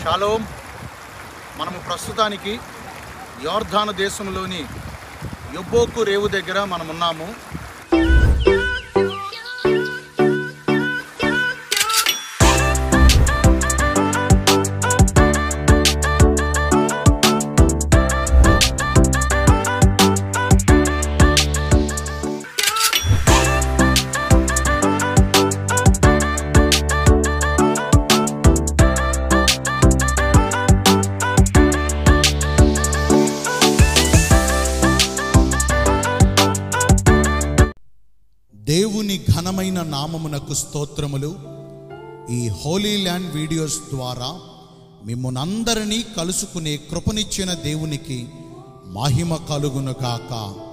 shalom మనము ప్రస్తుతానికి యోర్ధాను దేశంలోని యొబ్బోకు రేవు దగ్గర మనం ఉన్నాము దేవుని ఘనమైన నామమునకు స్తోత్రములు ఈ హోలీ ల్యాండ్ వీడియోస్ ద్వారా మిమ్మల్ని అందరినీ కలుసుకునే కృపనిచ్చిన దేవునికి మహిమ కలుగునుగాక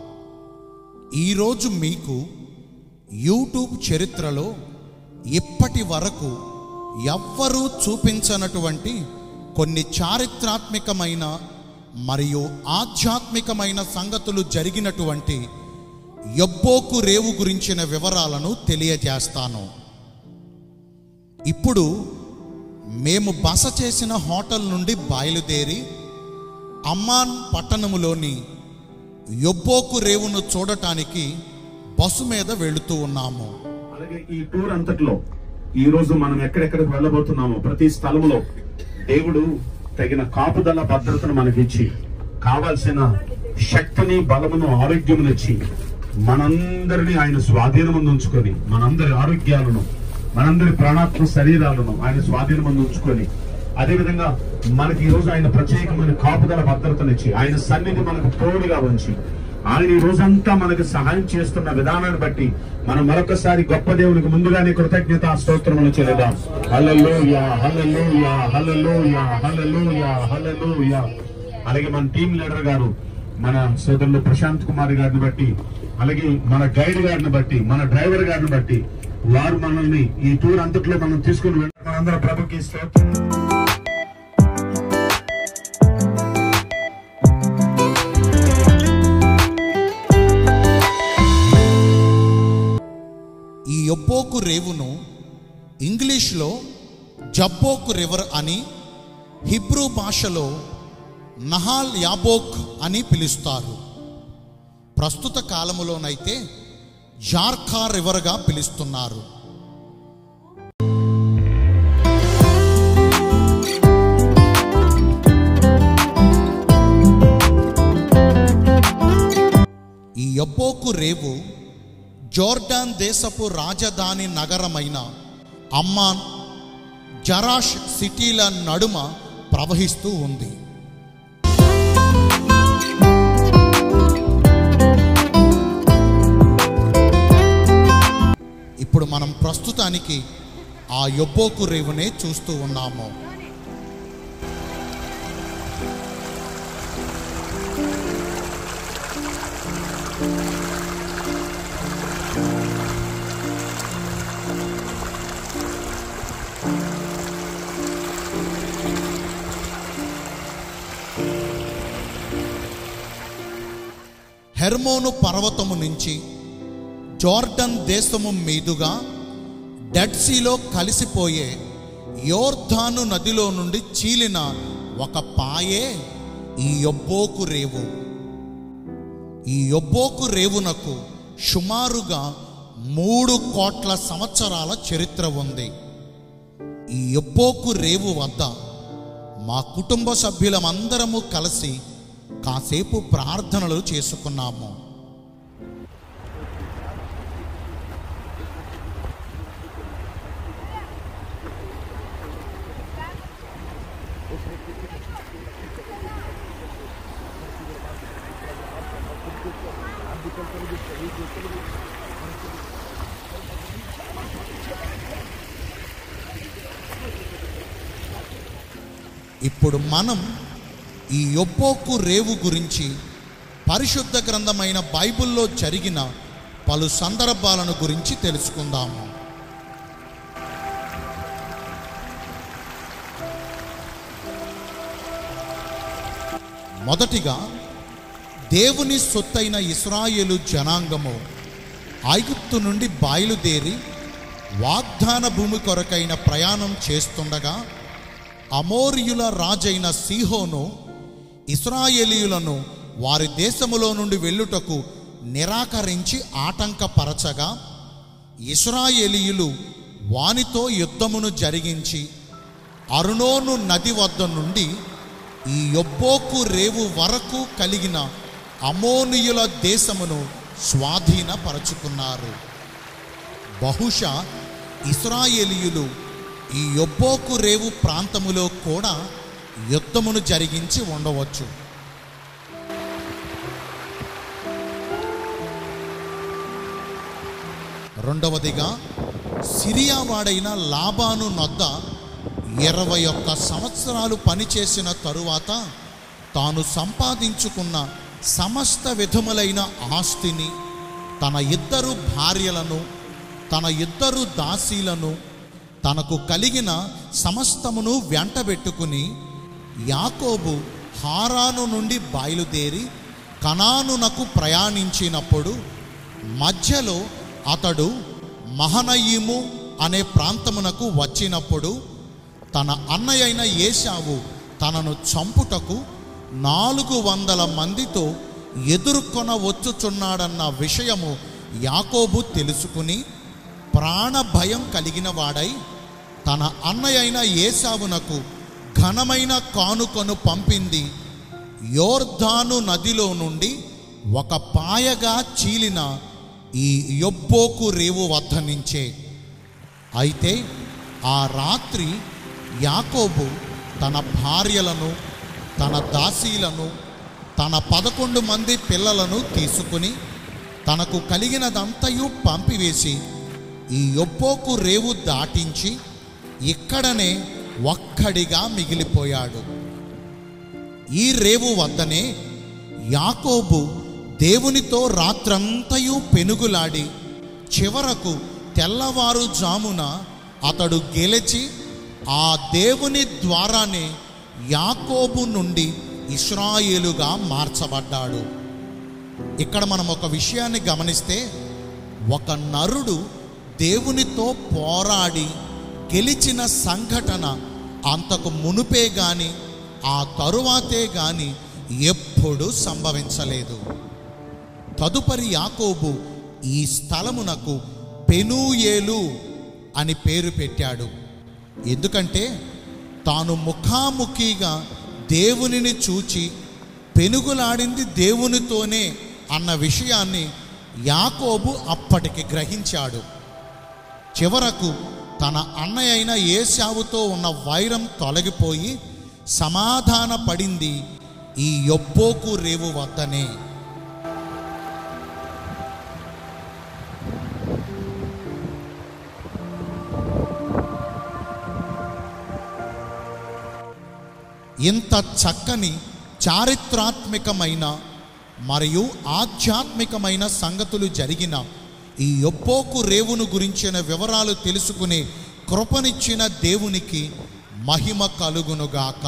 ఈరోజు మీకు యూట్యూబ్ చరిత్రలో ఇప్పటి వరకు ఎవ్వరూ చూపించనటువంటి కొన్ని చారిత్రాత్మకమైన మరియు ఆధ్యాత్మికమైన సంగతులు జరిగినటువంటి యొబ్బోకు రేవు గురించిన వివరాలను తెలియజేస్తాను ఇప్పుడు మేము బస చేసిన హోటల్ నుండి బయలుదేరి అమ్మాన్ పట్టణములోని యొబ్బోకు రేవును చూడటానికి బస్సు మీద వెళుతూ ఉన్నాము అలాగే ఈ టూర్ అంతట్లో ఈ రోజు మనం ఎక్కడెక్కడికి వెళ్ళబోతున్నామో ప్రతి స్థలములో దేవుడు తగిన కాపుదల భద్రతను మనకిచ్చి కావాల్సిన శక్తిని బలమును ఆరోగ్యమునిచ్చి మనందరినీ ఆయన స్వాధీనం ఉంచుకొని మనందరి ఆరోగ్యాలను మనందరి ప్రాణాత్మ శరీరాలను ఆయన స్వాధీనం ఉంచుకొని అదేవిధంగా మనకి ఈ రోజు ఆయన ప్రత్యేకమైన కాపుదల భద్రతనిచ్చి ఆయన సన్నిధి మనకు తోడుగా ఉంచి ఆయన ఈ రోజంతా మనకు సహాయం చేస్తున్న విధానాన్ని బట్టి మనం మరొకసారి గొప్ప దేవునికి ముందుగానే కృతజ్ఞత స్తోత్రములు చెల్లిదాం హల్లెలూయా హల్లెలూయా హల్లెలూయా హల్లెలూయా హల్లెలూయా అలాగే మన టీం లీడర్ గారు మన సోదరులు ప్రశాంత్ కుమార్ గారిని బట్టి అలాగే మన గైడ్ గారిని బట్టి మన డ్రైవర్ గారిని బట్టి వారు మనల్ని ఈ టూర్ అంతట్లో మనం తీసుకుని వెళ్ళి మనందరం ప్రభుకి స్తోత్రం ఈ యొబ్బోకు రేవును ఇంగ్లీష్లో జబ్బోకు రివర్ అని హిబ్రూ భాషలో నహాల్ యాబోక్ అని పిలుస్తారు ప్రస్తుత కాలములోనైతే జార్ఖా రివర్గా పిలుస్తున్నారు ఈ యొబ్బోకు రేవు జోర్డాన్ దేశపు రాజధాని నగరమైన అమ్మాన్ జరాష్ సిటీల నడుమ ప్రవహిస్తూ ఉంది ఇప్పుడు మనం ప్రస్తుతానికి ఆ యొబ్బోకు రేవునే చూస్తూ ఉన్నాము హెర్మోను పర్వతము నుంచి జోర్డన్ దేశము మీదుగా డెడ్ సీలో కలిసిపోయే యోర్ధాను నదిలో నుండి చీలిన ఒక పాయే ఈ యొబ్బోకు రేవు ఈ యొబ్బోకు రేవునకు సుమారుగా మూడు కోట్ల సంవత్సరాల చరిత్ర ఉంది ఈ యొబ్బోకు రేవు వద్ద మా కుటుంబ సభ్యులమందరము కలిసి కాసేపు ప్రార్థనలు చేసుకున్నాము ఇప్పుడు మనం ఈ యొబ్బోకు రేవు గురించి పరిశుద్ధ గ్రంథమైన బైబిల్లో జరిగిన పలు సందర్భాలను గురించి తెలుసుకుందాము మొదటిగా దేవుని సొత్తైన ఇస్రాయేలు జనాంగము ఐగుప్తు నుండి బయలుదేరి వాగ్దాన భూమి కొరకైన ప్రయాణం చేస్తుండగా అమోరియుల రాజైన సీహోను ఇస్రాయేలీయులను వారి దేశములో నుండి వెళ్ళుటకు నిరాకరించి ఆటంకపరచగా ఇస్రాయేలీయులు వానితో యుద్ధమును జరిగించి అరుణోను నది వద్ద నుండి ఈ యొబ్బోకు రేవు వరకు కలిగిన అమోనియుల దేశమును స్వాధీనపరచుకున్నారు బహుశా ఇస్రాయేలీయులు ఈ యొబ్బోకు రేవు ప్రాంతములో కూడా యుద్ధమును జరిగించి ఉండవచ్చు రెండవదిగా సిరియా వాడైన లాబాను నొద్ద ఇరవై ఒక్క సంవత్సరాలు పనిచేసిన తరువాత తాను సంపాదించుకున్న సమస్త విధములైన ఆస్తిని తన ఇద్దరు భార్యలను తన ఇద్దరు దాసీలను తనకు కలిగిన సమస్తమును వెంటబెట్టుకుని యాకోబు హారాను నుండి బయలుదేరి కనానునకు ప్రయాణించినప్పుడు మధ్యలో అతడు మహనయీము అనే ప్రాంతమునకు వచ్చినప్పుడు తన అన్నయైన ఏశావు తనను చంపుటకు నాలుగు వందల మందితో ఎదుర్కొన వచ్చుచున్నాడన్న విషయము యాకోబు తెలుసుకుని ప్రాణ భయం కలిగిన వాడై తన అన్నయైన ఏసావునకు ఘనమైన కానుకను పంపింది యోర్ధాను నదిలో నుండి ఒక పాయగా చీలిన ఈ యొబ్బోకు రేవు వద్ద నుంచే అయితే ఆ రాత్రి యాకోబు తన భార్యలను తన దాసీలను తన పదకొండు మంది పిల్లలను తీసుకుని తనకు కలిగినదంతయు పంపివేసి ఈ యొబ్బోకు రేవు దాటించి ఇక్కడనే ఒక్కడిగా మిగిలిపోయాడు ఈ రేవు వద్దనే యాకోబు దేవునితో రాత్రంతయు పెనుగులాడి చివరకు తెల్లవారుజామున అతడు గెలిచి ఆ దేవుని ద్వారానే యాకోబు నుండి ఇస్రాయేలుగా మార్చబడ్డాడు ఇక్కడ మనం ఒక విషయాన్ని గమనిస్తే ఒక నరుడు దేవునితో పోరాడి గెలిచిన సంఘటన అంతకు మునుపే గాని ఆ తరువాతే గాని ఎప్పుడూ సంభవించలేదు తదుపరి యాకోబు ఈ స్థలమునకు పెనూయేలు అని పేరు పెట్టాడు ఎందుకంటే తాను ముఖాముఖిగా దేవునిని చూచి పెనుగులాడింది దేవునితోనే అన్న విషయాన్ని యాకోబు అప్పటికి గ్రహించాడు చివరకు తన అన్నయ్య అయిన ఏశావుతో ఉన్న వైరం తొలగిపోయి సమాధాన పడింది ఈ యొబ్బోకు రేవు వద్దనే ఇంత చక్కని చారిత్రాత్మకమైన మరియు ఆధ్యాత్మికమైన సంగతులు జరిగిన ఈ ఒప్పోకు రేవును గురించిన వివరాలు తెలుసుకునే కృపనిచ్చిన దేవునికి మహిమ కలుగునుగాక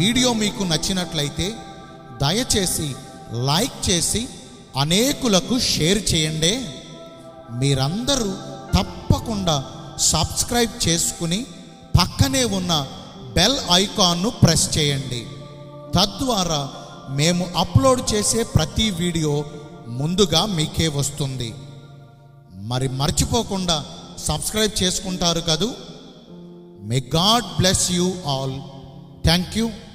వీడియో మీకు నచ్చినట్లయితే దయచేసి లైక్ చేసి అనేకులకు షేర్ చేయండి మీరందరూ తప్పకుండా సబ్స్క్రైబ్ చేసుకుని పక్కనే ఉన్న బెల్ ఐకాన్ను ప్రెస్ చేయండి తద్వారా మేము అప్లోడ్ చేసే ప్రతి వీడియో ముందుగా మీకే వస్తుంది మరి మర్చిపోకుండా సబ్స్క్రైబ్ చేసుకుంటారు కదూ may God bless you all thank you